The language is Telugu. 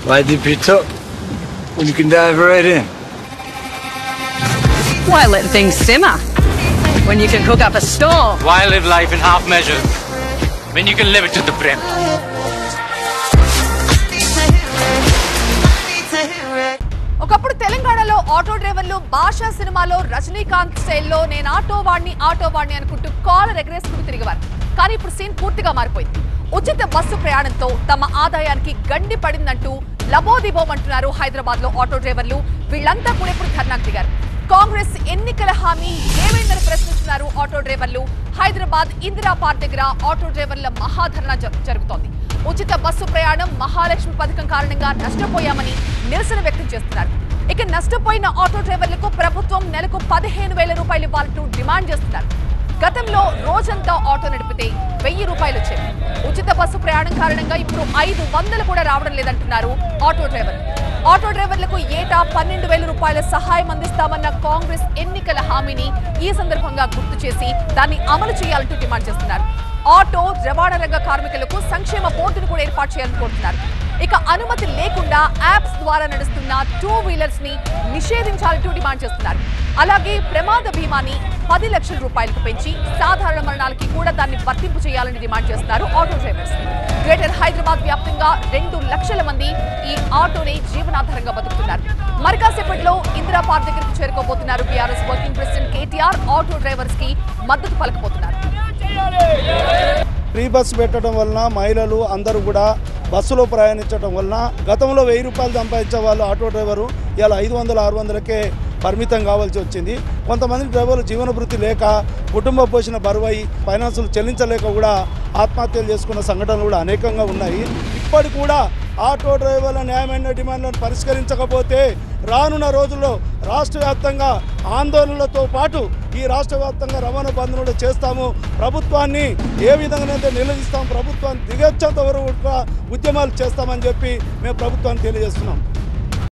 Why dip your toe when you can dive right in? Why let things simmer when you can cook up a storm? Why live life in half measures when you can live it to the brim? ఒకప్పుడు తెలంగాణలో ఆటో డ్రైవర్లు భాషా సినిమాలో రజనీకాంత్ స్టైల్లో నేను ఆటో వాడిని ఆటో వాడిని అనుకుంటూ కాలర్ ఎగరేసుకుంటూ తిరిగేవారు కానీ ఇప్పుడు సీన్ పూర్తిగా మారిపోయింది ఉచిత బస్సు ప్రయాణంతో తమ ఆదాయానికి గండి పడిందంటూ లబోదిబోమంటున్నారు హైదరాబాద్ లో ఆటో డ్రైవర్లు వీళ్ళంతా కూడా ఇప్పుడు ధర్నాకు దిగారు కాంగ్రెస్ ఎన్నికల హామీ ఏమైందని ప్రశ్నిస్తున్నారు ఆటో డ్రైవర్లు హైదరాబాద్ ఇందిరా పార్క్ దగ్గర ఆటో డ్రైవర్ల మహాధర్నా జరు- జరుగుతోంది ఉచిత బస్సు ప్రయాణం మహాలక్ష్మి పథకం కారణంగా నష్టపోయామని నిరసన వ్యక్తం చేస్తున్నారు ఇక నష్టపోయిన ఆటో డ్రైవర్లకు ప్రభుత్వం నెలకు పదిహేను వేల రూపాయలు ఇవ్వాలంటూ డిమాండ్ చేస్తున్నారు గతంలో రోజంతా ఆటో నడిపితే వెయ్యి రూపాయలు వచ్చేవి ఉచిత బస్సు ప్రయాణం కారణంగా ఇప్పుడు ఐదు వందలు కూడా రావడం లేదంటున్నారు ఆటో డ్రైవర్లు ఆటో డ్రైవర్లకు ఏటా పన్నెండు వేల రూపాయల సహాయం అందిస్తామన్న కాంగ్రెస్ ఎన్నికల హామీని ఈ సందర్భంగా గుర్తు చేసి దాన్ని అమలు చేయాలంటూ డిమాండ్ చేస్తున్నారు ఆటో రవాణా రంగ కార్మికులకు సంక్షేమ బోర్డును కూడా ఏర్పాటు చేయాలని కోరుతున్నారు ఇక అనుమతి లేకుండా యాప్స్ ద్వారా నడుస్తున్న టూ వీలర్స్ ని నిషేధించాలంటూ డిమాండ్ చేస్తున్నారు అలాగే ప్రమాద బీమాని పది లక్షల రూపాయలకు పెంచి సాధారణ మరణాలకి కూడా దాన్ని వర్తింపు చేయాలని డిమాండ్ చేస్తున్నారు ఆటో డ్రైవర్స్ గ్రేటర్ హైదరాబాద్ వ్యాప్తంగా రెండు లక్షల మంది ఈ ఆటోనే జీవనాధారంగా బతుకుతున్నారు మరి కాసేపట్లో ఇందిరా పార్క్ దగ్గరికి చేరుకోబోతున్నారు BRS working president KTR auto drivers కి మద్దతు పలకబోతున్నారు ఫ్రీ బస్సు పెట్టడం వలన మహిళలు అందరూ కూడా బస్సులో ప్రయాణించడం వలన గతంలో వెయ్యి రూపాయలు సంపాదించే వాళ్ళు ఆటో డ్రైవరు ఇలా ఐదు వందల ఆరు వందలకే పరిమితం కావాల్సి వచ్చింది కొంతమంది డ్రైవర్లు జీవన వృత్తి లేక కుటుంబ పోషణ బరువై ఫైనాన్సులు చెల్లించలేక కూడా ఆత్మహత్యలు చేసుకున్న సంఘటనలు కూడా అనేకంగా ఉన్నాయి ఇప్పటి కూడా ఆటో డ్రైవర్ల న్యాయమైన డిమాండ్లను పరిష్కరించకపోతే రానున్న రోజుల్లో రాష్ట్ర వ్యాప్తంగా ఆందోళనలతో పాటు ఈ రాష్ట్ర వ్యాప్తంగా రవాణా బంధువులు చేస్తాము ప్రభుత్వాన్ని ఏ విధంగానైతే నిలదీస్తాం ప్రభుత్వాన్ని దిగొచ్చేంత వరకు కూడా ఉద్యమాలు చేస్తామని చెప్పి మేము ప్రభుత్వాన్ని తెలియజేస్తున్నాం